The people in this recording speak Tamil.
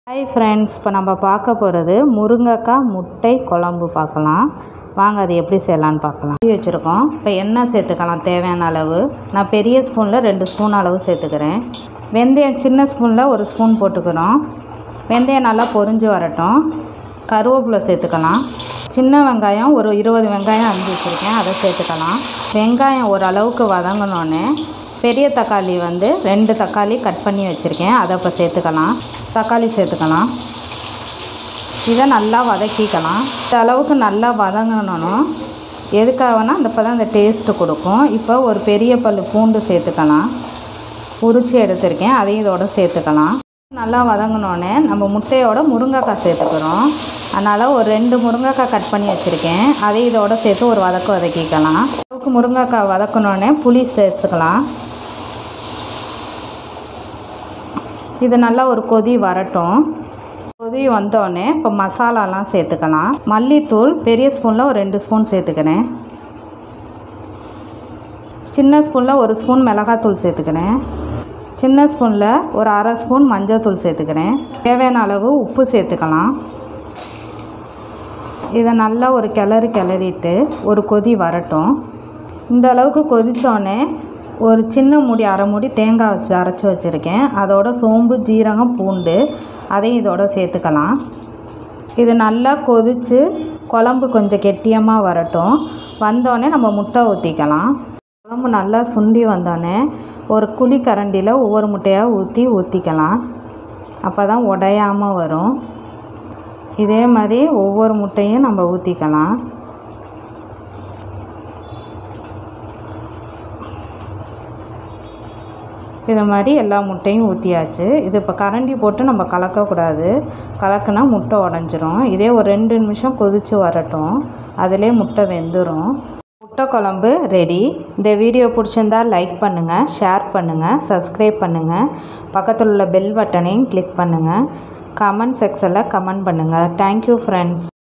ஹாய் ஃப்ரெண்ட்ஸ் இப்போ நம்ம பார்க்க போகிறது முருங்கைக்காய் முட்டை குழம்பு பார்க்கலாம் வாங்க அது எப்படி செய்யலான்னு பார்க்கலாம் ஊற்றி வச்சுருக்கோம் இப்போ எண்ணெய் சேர்த்துக்கலாம் தேவையான அளவு நான் பெரிய ஸ்பூனில் ரெண்டு ஸ்பூன் அளவு சேர்த்துக்கிறேன் வெந்தயம் சின்ன ஸ்பூனில் ஒரு ஸ்பூன் போட்டுக்கிறோம் வெந்தயம் நல்லா பொரிஞ்சு வரட்டும் கருவேப்பிலை சேர்த்துக்கலாம் சின்ன வெங்காயம் ஒரு இருபது வெங்காயம் அரிஞ்சு வச்சுருக்கேன் அதை சேர்த்துக்கலாம் வெங்காயம் ஓரளவுக்கு வதங்கினோன்னே பெரிய தக்காளி வந்து ரெண்டு தக்காளி கட் பண்ணி வச்சுருக்கேன் அதை இப்போ சேர்த்துக்கலாம் தக்காளி சேர்த்துக்கலாம் இதை நல்லா வதக்கிக்கலாம் இந்த அளவுக்கு நல்லா வதங்கணும் எதுக்காகனா அந்த இப்போ தான் அந்த டேஸ்ட்டு கொடுக்கும் இப்போ ஒரு பெரிய பல் பூண்டு சேர்த்துக்கலாம் உரித்து எடுத்திருக்கேன் அதையும் இதோட சேர்த்துக்கலாம் நல்லா வதங்கினோடனே நம்ம முட்டையோட முருங்கைக்காய் சேர்த்துக்கிறோம் அதனால் ஒரு ரெண்டு முருங்கைக்காய் கட் பண்ணி வச்சுருக்கேன் அதையும் இதோட சேர்த்து ஒரு வதக்க வதக்கிக்கலாம் அளவுக்கு முருங்கைக்காய் வதக்கினோடனே புளி சேர்த்துக்கலாம் இது நல்லா ஒரு கொதி வரட்டும் கொதி வந்தோடனே இப்போ மசாலாலாம் சேர்த்துக்கலாம் மல்லித்தூள் பெரிய ஸ்பூனில் ஒரு ரெண்டு ஸ்பூன் சேர்த்துக்கிறேன் சின்ன ஸ்பூனில் ஒரு ஸ்பூன் மிளகாத்தூள் சேர்த்துக்கிறேன் சின்ன ஸ்பூனில் ஒரு அரை ஸ்பூன் மஞ்சள்தூள் சேர்த்துக்கிறேன் தேவையான அளவு உப்பு சேர்த்துக்கலாம் இதை நல்லா ஒரு கிளறு கிளறிட்டு ஒரு கொதி வரட்டும் இந்த அளவுக்கு கொதித்தோடனே ஒரு சின்ன மூடி அரை மூடி தேங்காய் வச்சு அரைச்சி வச்சுருக்கேன் அதோட சோம்பு ஜீரகம் பூண்டு அதையும் இதோட சேர்த்துக்கலாம் இது நல்லா கொதித்து குழம்பு கொஞ்சம் கெட்டியமாக வரட்டும் வந்தோடனே நம்ம முட்டை ஊற்றிக்கலாம் குழம்பு நல்லா சுண்டி வந்தோடனே ஒரு குழி கரண்டியில் ஒவ்வொரு முட்டையாக ஊற்றி ஊற்றிக்கலாம் அப்போ தான் உடையாமல் வரும் இதே மாதிரி ஒவ்வொரு முட்டையும் நம்ம ஊற்றிக்கலாம் இது மாதிரி எல்லா முட்டையும் ஊற்றியாச்சு இது இப்போ கரண்டி போட்டு நம்ம கலக்கக்கூடாது கலக்குனா முட்டை உடஞ்சிரும் இதே ஒரு ரெண்டு நிமிஷம் கொதித்து வரட்டும் அதிலே முட்டை வெந்துடும் முட்டை குழம்பு ரெடி இந்த வீடியோ பிடிச்சிருந்தா லைக் பண்ணுங்கள் ஷேர் பண்ணுங்கள் சப்ஸ்கிரைப் பண்ணுங்கள் பக்கத்தில் உள்ள பெல் பட்டனையும் கிளிக் பண்ணுங்கள் கமெண்ட் செக்ஷனில் கமெண்ட் பண்ணுங்கள் தேங்க்யூ ஃப்ரெண்ட்ஸ்